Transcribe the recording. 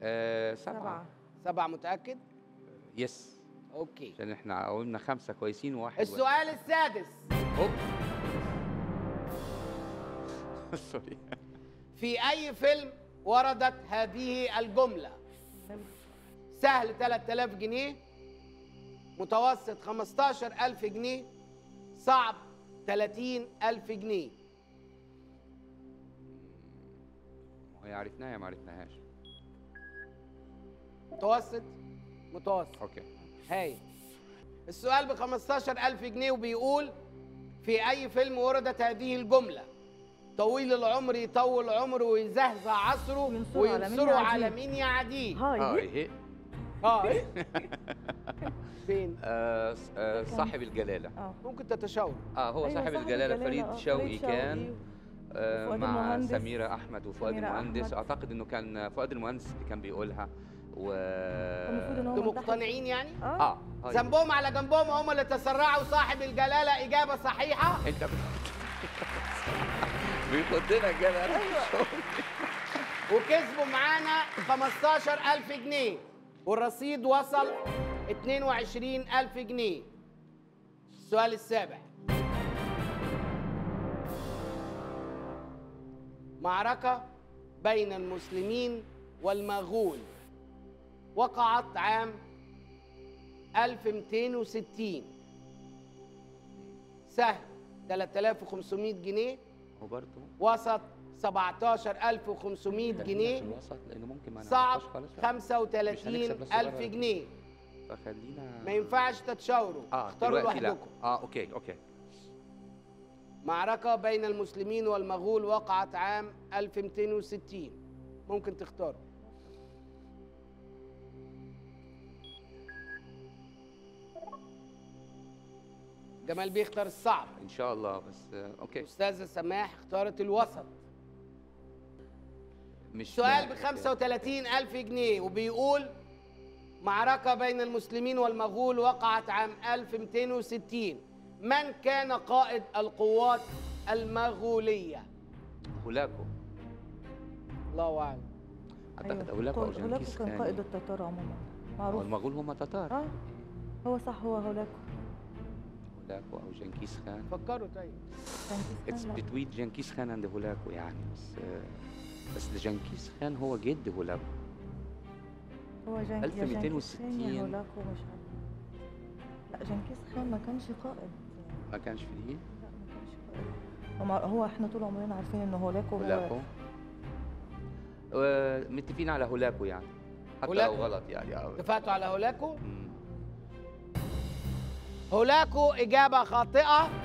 آه سبعة سبعة سبعة متأكد؟ يس أوكي عشان احنا قولنا خمسة كويسين وواحد السؤال السادس هوب سوري في أي فيلم وردت هذه الجملة؟ سهل 3000 جنيه متوسط 15000 جنيه صعب 30000 جنيه هي عرفناها يا ما عرفناهاش متوسط متوسط اوكي هاي السؤال ب 15000 جنيه وبيقول في أي فيلم وردت هذه الجملة؟ طويل العمر يطول عمره ويزهزه عصره وينصره على مين وينصره يا على عديد. مين يا عديد اه هاي هي اه إيه؟ فين آه س- آه صاحب الجلالة اه ممكن تتشاور اه هو أيوة، صاحب صاحب الجلالة الجلالة، فريد آه، شوقي فريد كان شوقي آه وفؤاد مع المهندس. سميرة أحمد وفؤاد سميرة المهندس أحمد. أعتقد إنه كان فؤاد المهندس اللي كان بيقولها و المفروض إن هو انتوا منتحر. مقتنعين يعني؟ اه اه هاي. ذنبهم على جنبهم هم اللي تسرعوا صاحب الجلالة إجابة صحيحة انت بيخدنا كده وكسبوا معانا 15000 جنيه والرصيد وصل 22000 جنيه السؤال السابع معركة بين المسلمين والمغول وقعت عام 1260 سهل 3500 جنيه هو برضه وسط 17500 جنيه في الوسط لانه ممكن ما صعب نعرفهاش خالص لا. مش هنكسب بس 35000 صغيرة. جنيه فخلينا ما ينفعش تتشاوروا اه اختاروا دلوقتي لا لوحدكم اه اوكي اوكي معركة بين المسلمين والمغول وقعت عام 1260 ممكن تختاروا جمال بيختار الصعب ان شاء الله بس آه اوكي أستاذة سماح اختارت الوسط مش سؤال ب 35000 جنيه وبيقول معركة بين المسلمين والمغول وقعت عام 1260 من كان قائد القوات المغولية؟ هولاكو الله أعلم اعتقد هولاكو او هولاكو جنكيز كان خان قائد التتار عموما هو معروف المغول هم تتار اه هو صح هو هولاكو هولاكو او جنكيز خان فكروا طيب اتس كان لا. بتوين جنكيز خان عند هولاكو يعني بس آه بس جنكيز خان هو جد هولاكو هو جنك يا جنكيز 1260. خان يا هولاكو مش عارف لا جنكيز خان ما كانش قائد ما كانش فيه لا ما كانش قائد هو, مع- هو احنا طول عمرنا عارفين انه هولاكو هو هولاكو آه، متفقين على هولاكو يعني حتى هولاكو. لو غلط يعني آه. اتفقتوا على هولاكو؟ مم. هولاكو إجابة خاطئة